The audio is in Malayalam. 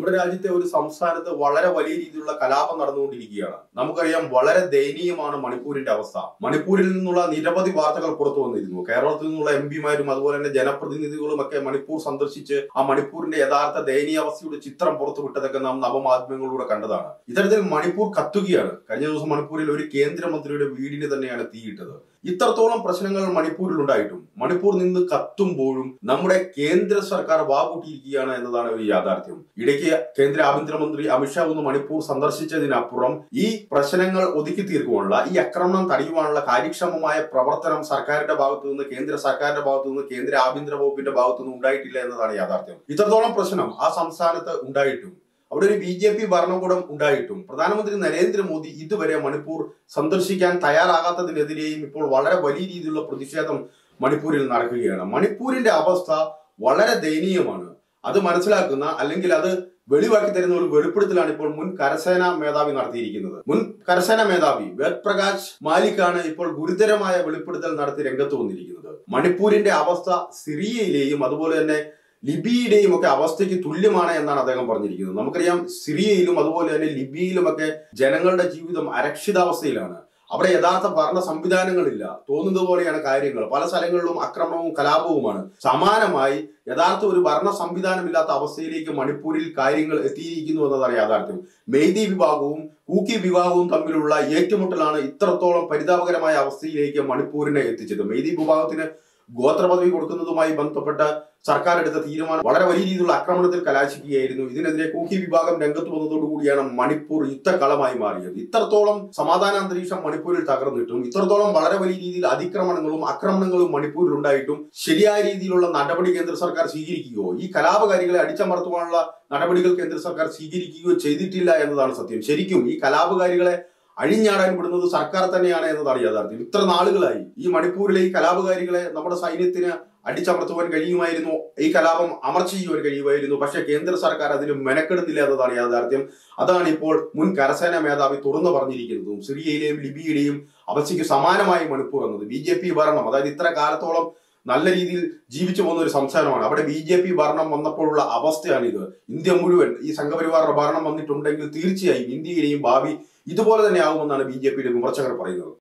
നമ്മുടെ രാജ്യത്തെ ഒരു സംസ്ഥാനത്ത് വളരെ വലിയ രീതിയിലുള്ള കലാപം നടന്നുകൊണ്ടിരിക്കുകയാണ് നമുക്കറിയാം വളരെ ദയനീയമാണ് മണിപ്പൂരിന്റെ അവസ്ഥ മണിപ്പൂരിൽ നിന്നുള്ള നിരവധി വാർത്തകൾ പുറത്തു വന്നിരുന്നു കേരളത്തിൽ നിന്നുള്ള എം പിമാരും അതുപോലെ തന്നെ ജനപ്രതിനിധികളും ഒക്കെ മണിപ്പൂർ സന്ദർശിച്ച് ആ മണിപ്പൂരിന്റെ യഥാർത്ഥ ദയനീയാവസ്ഥയുടെ ചിത്രം പുറത്തുവിട്ടതൊക്കെ നാം നവമാധ്യമങ്ങളിലൂടെ കണ്ടതാണ് ഇത്തരത്തിൽ മണിപ്പൂർ കത്തുകയാണ് കഴിഞ്ഞ ദിവസം മണിപ്പൂരിൽ ഒരു കേന്ദ്രമന്ത്രിയുടെ വീടിന് തന്നെയാണ് തീയിട്ടത് ഇത്രത്തോളം പ്രശ്നങ്ങൾ മണിപ്പൂരിൽ ഉണ്ടായിട്ടും മണിപ്പൂർ നിന്ന് കത്തുമ്പോഴും നമ്മുടെ കേന്ദ്ര സർക്കാർ വാകൂട്ടിയിരിക്കുകയാണ് എന്നതാണ് ഒരു യാഥാർത്ഥ്യം ഇടയ്ക്ക് കേന്ദ്ര ആഭ്യന്തരമന്ത്രി അമിത്ഷാ ഒന്ന് മണിപ്പൂർ സന്ദർശിച്ചതിനപ്പുറം ഈ പ്രശ്നങ്ങൾ ഒതുക്കി തീർക്കുവാനുള്ള ഈ ആക്രമണം തടയുവാനുള്ള കാര്യക്ഷമമായ പ്രവർത്തനം സർക്കാരിന്റെ ഭാഗത്തു നിന്ന് കേന്ദ്ര സർക്കാരിന്റെ ഭാഗത്തു നിന്ന് കേന്ദ്ര ആഭ്യന്തര വകുപ്പിന്റെ ഭാഗത്തു നിന്ന് ഉണ്ടായിട്ടില്ല എന്നതാണ് യാഥാർത്ഥ്യം ഇത്രത്തോളം പ്രശ്നം ആ സംസ്ഥാനത്ത് ഉണ്ടായിട്ടും അവിടെ ഒരു ബി ജെ പി ഭരണകൂടം ഉണ്ടായിട്ടും പ്രധാനമന്ത്രി നരേന്ദ്രമോദി ഇതുവരെ മണിപ്പൂർ സന്ദർശിക്കാൻ തയ്യാറാകാത്തതിനെതിരെയും ഇപ്പോൾ വളരെ വലിയ രീതിയിലുള്ള പ്രതിഷേധം മണിപ്പൂരിൽ നടക്കുകയാണ് മണിപ്പൂരിന്റെ അവസ്ഥ വളരെ ദയനീയമാണ് അത് മനസ്സിലാക്കുന്ന അല്ലെങ്കിൽ അത് വെളിവാക്കി തരുന്ന ഒരു വെളിപ്പെടുത്തലാണ് ഇപ്പോൾ മുൻ കരസേന മേധാവി നടത്തിയിരിക്കുന്നത് മുൻ കരസേന മേധാവി വേദ് പ്രകാശ് മാലിക്കാണ് ഇപ്പോൾ ഗുരുതരമായ വെളിപ്പെടുത്തൽ നടത്തി രംഗത്ത് വന്നിരിക്കുന്നത് മണിപ്പൂരിന്റെ അവസ്ഥ സിറിയയിലെയും അതുപോലെ തന്നെ ലിബിയയുടെയും ഒക്കെ അവസ്ഥയ്ക്ക് തുല്യമാണ് എന്നാണ് അദ്ദേഹം പറഞ്ഞിരിക്കുന്നത് നമുക്കറിയാം സിറിയയിലും അതുപോലെ തന്നെ ലിബിയയിലുമൊക്കെ ജനങ്ങളുടെ ജീവിതം അരക്ഷിതാവസ്ഥയിലാണ് അവിടെ യഥാർത്ഥ ഭരണ സംവിധാനങ്ങളില്ല തോന്നുന്നത് പോലെയാണ് കാര്യങ്ങൾ പല സ്ഥലങ്ങളിലും അക്രമവും കലാപവുമാണ് സമാനമായി യഥാർത്ഥ ഒരു ഭരണ സംവിധാനമില്ലാത്ത അവസ്ഥയിലേക്ക് മണിപ്പൂരിൽ കാര്യങ്ങൾ എത്തിയിരിക്കുന്നു എന്നതാണ് യാഥാർത്ഥ്യം മെയ്തി വിഭാഗവും കൂക്കി വിഭാഗവും തമ്മിലുള്ള ഏറ്റുമുട്ടലാണ് ഇത്രത്തോളം പരിതാപകരമായ അവസ്ഥയിലേക്ക് മണിപ്പൂരിനെ എത്തിച്ചത് മെയ്തി വിഭാഗത്തിന് ഗോത്രപദവി കൊടുക്കുന്നതുമായി ബന്ധപ്പെട്ട സർക്കാർ എടുത്ത തീരുമാനം വളരെ വലിയ രീതിയിലുള്ള ആക്രമണത്തിൽ കലാശിക്കുകയായിരുന്നു ഇതിനെതിരെ കൂക്കി വിഭാഗം രംഗത്ത് വന്നതോടുകൂടിയാണ് മണിപ്പൂർ യുദ്ധക്കളമായി മാറിയത് ഇത്രത്തോളം സമാധാന അന്തരീക്ഷം മണിപ്പൂരിൽ തകർന്നിട്ടും ഇത്രത്തോളം വളരെ വലിയ രീതിയിൽ അതിക്രമണങ്ങളും ആക്രമണങ്ങളും മണിപ്പൂരിൽ ഉണ്ടായിട്ടും ശരിയായ രീതിയിലുള്ള നടപടി കേന്ദ്ര സർക്കാർ സ്വീകരിക്കുകയോ ഈ കലാപകാരികളെ അടിച്ചമർത്തുവാനുള്ള നടപടികൾ കേന്ദ്ര സർക്കാർ സ്വീകരിക്കുകയോ ചെയ്തിട്ടില്ല എന്നതാണ് സത്യം ശരിക്കും ഈ കലാപകാരികളെ അഴിഞ്ഞാടാൻ വിടുന്നത് സർക്കാർ തന്നെയാണ് എന്നതാണ് യാഥാർത്ഥ്യം ഇത്ര നാളുകളായി ഈ മണിപ്പൂരിലെ ഈ കലാപകാരികളെ നമ്മുടെ സൈന്യത്തിന് അടിച്ചമർത്തുവാൻ കഴിയുമായിരുന്നു ഈ കലാപം അമർച്ച ചെയ്യുവാൻ കഴിയുമായിരുന്നു പക്ഷേ കേന്ദ്ര സർക്കാർ അതിന് മെനക്കെടുന്നില്ല എന്നതാണ് യാഥാർത്ഥ്യം അതാണ് ഇപ്പോൾ മുൻ കരസേന മേധാവി തുറന്നു പറഞ്ഞിരിക്കുന്നതും സിറിയയിലെയും ലിബിയയുടെയും അവസ്ഥയ്ക്ക് സമാനമായി മണിപ്പൂർ എന്നത് ബി ജെ പി ഭരണം അതായത് ഇത്ര കാലത്തോളം നല്ല രീതിയിൽ ജീവിച്ചു പോകുന്ന ഒരു സംസ്ഥാനമാണ് അവിടെ ബി ജെ പി ഭരണം വന്നപ്പോഴുള്ള അവസ്ഥയാണിത് ഇന്ത്യ മുഴുവൻ ഈ സംഘപരിവാറിന്റെ ഭരണം വന്നിട്ടുണ്ടെങ്കിൽ തീർച്ചയായും ഇന്ത്യയിലെയും ഭാവി ഇതുപോലെ തന്നെ ആകുമെന്നാണ് ബി ജെ പിയുടെ വിമർശകർ പറയുന്നത്